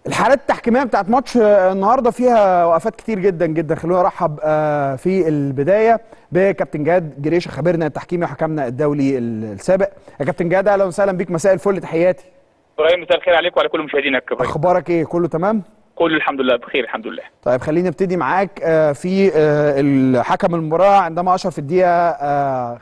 الحالات التحكيميه بتاعت ماتش آه، النهارده فيها وقفات كتير جدا جدا خلونا ارحب آه، في البدايه بكابتن جاد جريشه خبيرنا التحكيمي وحكمنا الدولي السابق يا كابتن جاد اهلا وسهلا بيك مساء الفل تحياتي ابراهيم مساء الخير عليك وعلى كل مشاهدينك ابراهيم اخبارك ايه كله تمام كل الحمد لله بخير الحمد لله طيب خلينا نبتدي معاك آه، في آه، الحكم المباراه عندما اشر في الدقيقه آه،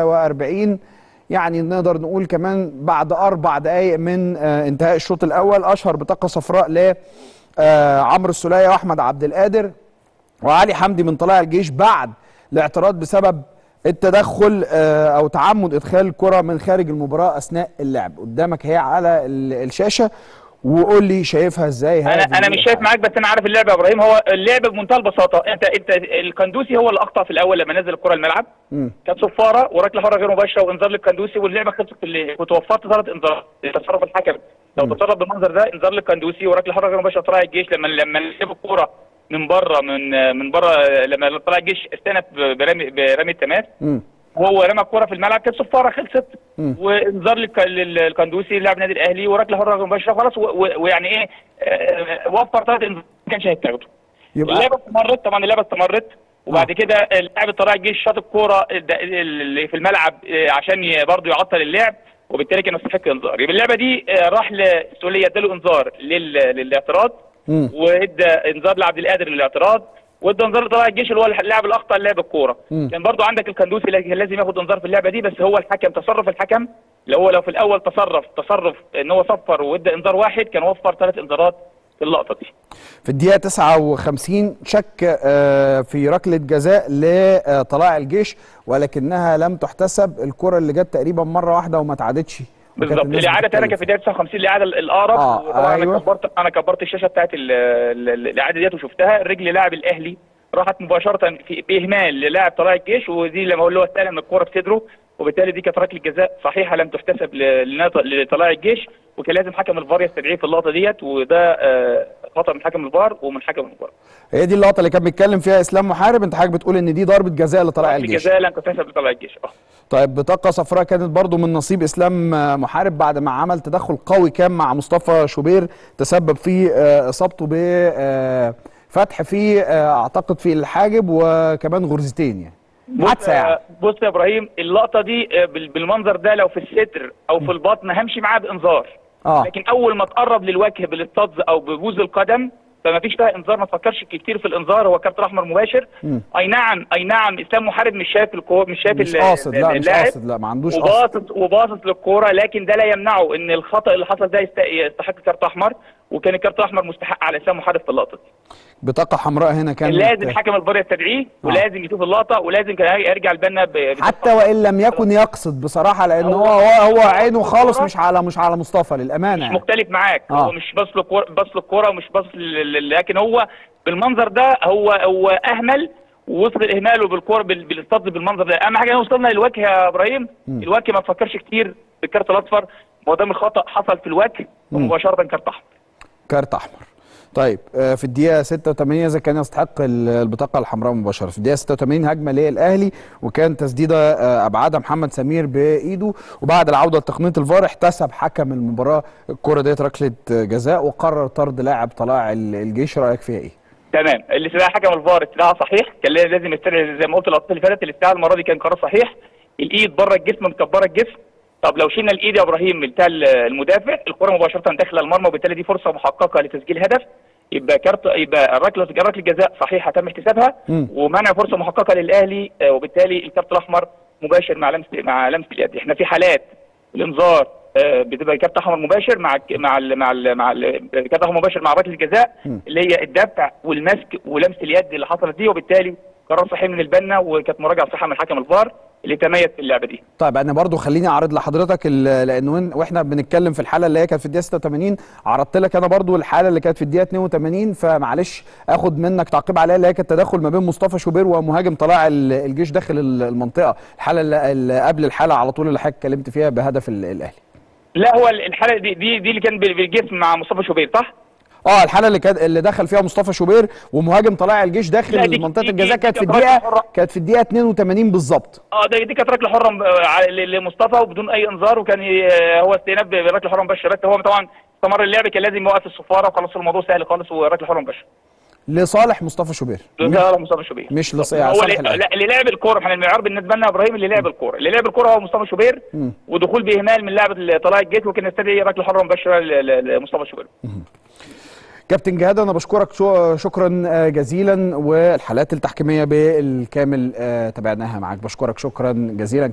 45 يعني نقدر نقول كمان بعد اربع دقائق من آه، انتهاء الشوط الاول اشهر بطاقه صفراء ل آه، عمرو السوليه واحمد عبد القادر وعلي حمدي من طلائع الجيش بعد الاعتراض بسبب التدخل آه، او تعمد ادخال الكره من خارج المباراه اثناء اللعب قدامك هي على ال- الشاشه وقول لي شايفها ازاي انا هذه انا مش شايف معاك بس انا عارف اللعبه يا ابراهيم هو اللعب بمنتهى البساطه انت انت القندوسي هو اللي اخطا في الاول لما نزل الكره الملعب مم. كانت صفاره وركله حره غير مباشره وانذار للقندوسي واللعبه خلصت في اللي كنت وفرت ثلاث انذارات تصرف الحكم لو تصرف بالمنظر ده انذار للقندوسي وركله حره غير مباشره طلع الجيش لما لما لعب الكوره من بره من من بره لما طلع الجيش استنف برمي برمي التماس مم. وهو رمى الكوره في الملعب كانت صفاره خلصت مم. وانذار للك- للقندوسي لاعب النادي الاهلي وركله حره غير مباشره خلاص و- و- ويعني ايه آه، وفر ثلاث انذارات ما كانش هيتاخدوا يبقى اللعبه استمرت طبعا اللعبه استمرت وبعد آه. كده اللاعب طلائع الجيش شاط الكوره الد- اللي في الملعب آه، عشان ي- برضه يعطل اللعب وبالتالي كان يستحق انذار يبقى اللعبه دي آه، راح للسوليه اداله انذار لل- للاعتراض مم. وادى انذار لعبد القادر للاعتراض وادى انذار لطلائع الجيش اللي هو اللاعب الاخطا لعب الكوره مم. كان برضو عندك الكندوسي اللي كان لازم ياخد انذار في اللعبه دي بس هو الحكم تصرف الحكم اللي هو لو في الاول تصرف تصرف ان هو صفر وادى انذار واحد كان وفر ثلاث انذارات في اللقطه دي في الدقيقة 59 شك آه، في ركلة جزاء لطلائع الجيش ولكنها لم تحتسب الكرة اللي جت تقريبا مرة واحدة وما اتعادتش وكانت بالظبط الناس الاعاده بتتكلم تانية في الدقيقه 59 الاعاده الاقرب آه، وطبعا أيوة. انا كبرت انا كبرت الشاشه بتاعت ال- ال- الاعاده ديت وشفتها الرجل لاعب الاهلي راحت مباشره في باهمال للاعب طلائع الجيش ودي لما اقول له استلم الكوره في صدره وبالتالي دي كانت ركله جزاء صحيحه لم تحتسب ل- لنط- لطلائع الجيش وكان لازم حكم الفار يستدعيه في اللقطه ديت وده آه، خطا من حكم الفار ومن حكم المباراه هي دي اللقطة اللي كان بيتكلم فيها اسلام محارب انت حضرتك بتقول ان دي ضربة جزاء لطلائع الجيش الجزاء لم تحتسب لطلائع الجيش اه طيب بطاقة صفراء كانت برضو من نصيب اسلام آه، محارب بعد ما عمل تدخل قوي كان مع مصطفى شوبير تسبب في آه، اصابته بفتح في آه، اعتقد في الحاجب وكمان غرزتين يعني بص حادثة يعني بص يا ابراهيم اللقطه دي آه، بال- بالمنظر ده لو في الستر او في البطن همشي معاها بانذار اه لكن اول ما تقرب للوجه بالاستاذ او ببوز القدم فما فيش فيها انذار ما تفكرش كتير في الانذار هو كارت احمر مباشر مم. اي نعم اي نعم اسلام محارب مش شايف الكوره مش شايف مش ال- قاصد لا مش اللاعب قاصد لا ما عندوش قصد وباصص وباصص للكوره لكن ده لا يمنعه ان الخطا اللي حصل ده يست- يستحق كارت احمر وكان الكارت الاحمر مستحق على اسلام محارب في اللقطه دي بطاقة حمراء هنا كان لازم حكم الفار يستدعيه ولازم يشوف اللقطه ولازم كان يرجع البنا ب- حتى وان لم يكن يقصد بصراحة لان هو هو, هو عينه خالص مش على مش على مصطفى للأمانة مش يعني. مختلف معاك آه. هو مش باص للكوره باص للكوره ومش باص لل- لل- لكن هو بالمنظر ده هو هو اهمل ووصل اهماله بالكوره بال- بالاستاذ بالمنظر ده اهم حاجه إن وصلنا للوجه يا ابراهيم الوجه ما تفكرش كتير بالكارت الاصفر ما دام الخطا حصل في الوجه ومباشره كارت احمر كارت احمر طيب آه، في الدقيقة 86 إذا كان يستحق ال- البطاقة الحمراء مباشرة في الدقيقة 86 هجمة للأهلي وكان تسديدة آه، أبعدها محمد سمير بإيده وبعد العودة لتقنية الفار احتسب حكم المباراة الكرة ديت ركلة آه، جزاء وقرر طرد لاعب طلائع ال- الجيش رأيك فيها إيه؟ تمام الاستدعاء حكم الفار استدعاء صحيح كان لازم يستدعي زي ما قلت اللقطات اللي فاتت الاستدعاء المره دي كان قرار صحيح الايد بره الجسم مكبره الجسم طب لو شلنا الايد يا ابراهيم بتاع المدافع الكره مباشره داخله المرمى وبالتالي دي فرصه محققه لتسجيل هدف يبقى كارت يبقى ركله ركله جزاء صحيحه تم احتسابها مم. ومنع فرصه محققه للاهلي آه، وبالتالي الكارت الاحمر مباشر مع لمس مع لمس اليد احنا في حالات الانذار آه، بتبقى كارت احمر مباشر مع الك- مع ال مع ال مع ال- كارت احمر مباشر مع ركله الجزاء مم. اللي هي الدفع والمسك ولمس اليد اللي حصلت دي وبالتالي قرار صحيح من البنا وكانت مراجعه صحيحه من حكم الفار اللي تميز في اللعبه دي طيب انا برضو خليني اعرض لحضرتك ال- لانه وإن- واحنا بنتكلم في الحاله اللي هي كانت في الدقيقه 86 عرضت لك انا برضو الحاله اللي كانت في الدقيقه 82 فمعلش اخد منك تعقيب عليها اللي هي كانت تدخل ما بين مصطفى شوبير ومهاجم طلائع ال- الجيش داخل ال- المنطقه الحاله اللي اللي قبل الحاله على طول اللي حضرتك اتكلمت فيها بهدف ال- الاهلي لا هو الحاله دي دي, دي اللي كان بال- بالجسم مع مصطفى شوبير صح؟ اه الحاله اللي كانت اللي دخل فيها مصطفى شوبير ومهاجم طلائع الجيش لا، داخل دي- منطقه دي- الجزاء دي كانت في كانت ركلة الدقيقه حرة. كانت في الدقيقه 82 بالظبط اه ده دي كانت ركله حره م- آه، ل- لمصطفى وبدون اي انذار وكان ي- آه، هو استئناف بركله حره مباشره بس هو طبعا استمر اللعب كان لازم يوقف الصفاره وخلاص الموضوع سهل خالص وركله حره مباشره لصالح مصطفى شوبير ده مصطفى شوبير مش لصالح هو اللي, الأهلي. لا اللي لعب الكوره احنا المعيار بالنسبه لنا يا ابراهيم اللي لعب الكوره اللي لعب الكوره هو مصطفى شوبير ودخول باهمال من لاعب طلائع الجيش وكان يستدعي ركله حره مباشره ل- ل- لمصطفى شوبير كابتن جهاد انا بشكرك شو شكرا آه، جزيلا والحالات التحكيميه بالكامل آه، تابعناها معاك بشكرك شكرا جزيلا